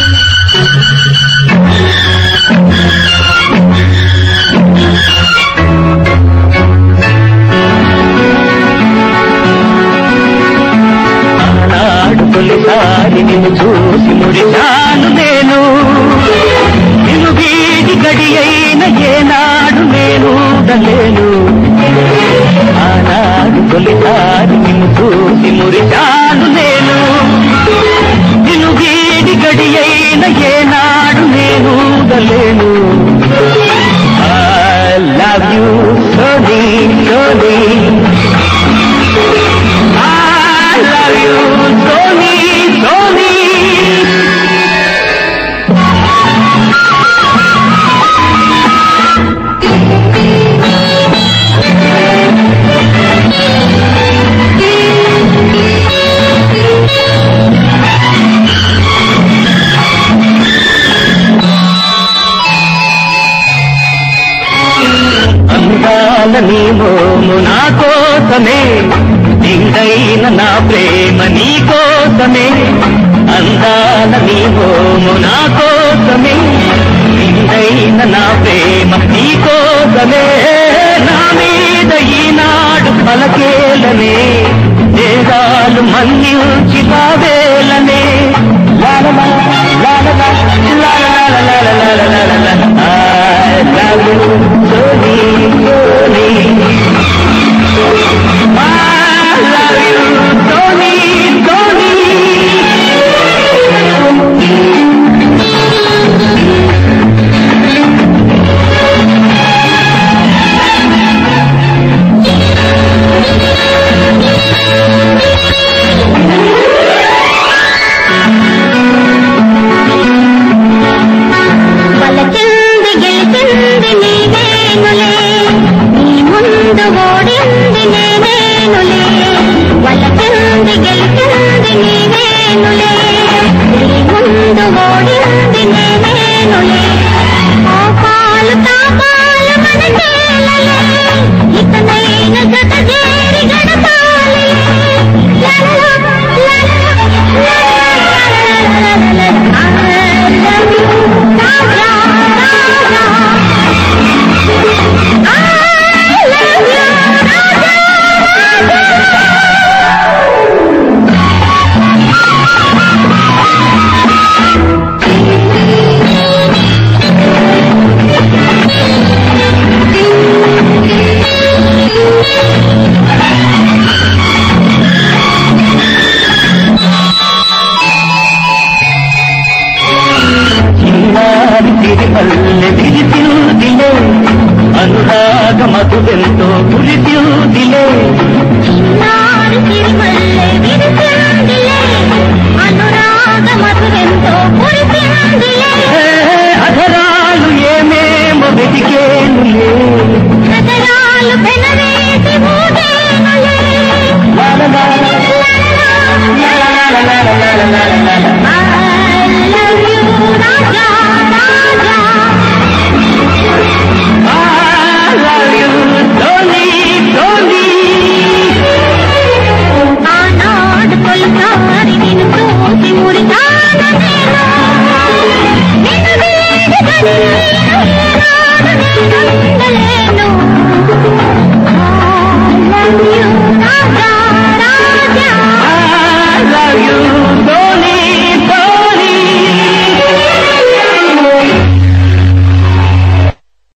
ఆనాడు తొలిసారి నిన్ను చూసి మురిశాను నేను నిన్ను వీడి గడి అయిన ఏనాడు నేను ఉండలేను ఆనాడు తొలిసారి నిన్ను చూసి మురిశాను నేను నిన్ను వీడి గడి అయిన ఏనాడు నేను ఉండలేను I love you, Sony, Sony. I love you, Sony, Sony. అందాల నీ మోము నా కోసమే నిండైన నా ప్రేమ నీ కోసమే అందాల నీ మోము నా కోసమే నిండైన నా ప్రేమ నీ కోసమే నా మీద ఈనాడు పలకేలనే దేశాలు మన్నించి బావేలనే లాలలా లాలలా లాలలా లాలలా లాలలా I love you, Sony, Sony. I love you, Sony, Sony. పలకింది గెలిచింది నీవేనులే నీ ముందు ఓడింది నేనేనులే పలకింది గెలిచింది నీవేనులే నీ ముందు ఓడింది నేనేనులే కోపాలు తాపాలు మనకేలలే ఇకనైన జత చేరి గడపాలి లలలా, లలలా, లలలా, లలలా, రాజా, రాజా. I love you, రాజా, చిన్నారి తిరిమల్లె విరిసిల్దిలే అనురాగ మధువెంతో కురిసిల్దిలే నారు తిరుమల్లె విరిసిందిలే అనురాగ మధురెంతో కురిసిందిలే అధరాలు ఏమేమో వెతికేనులే నగరాలు పెనవే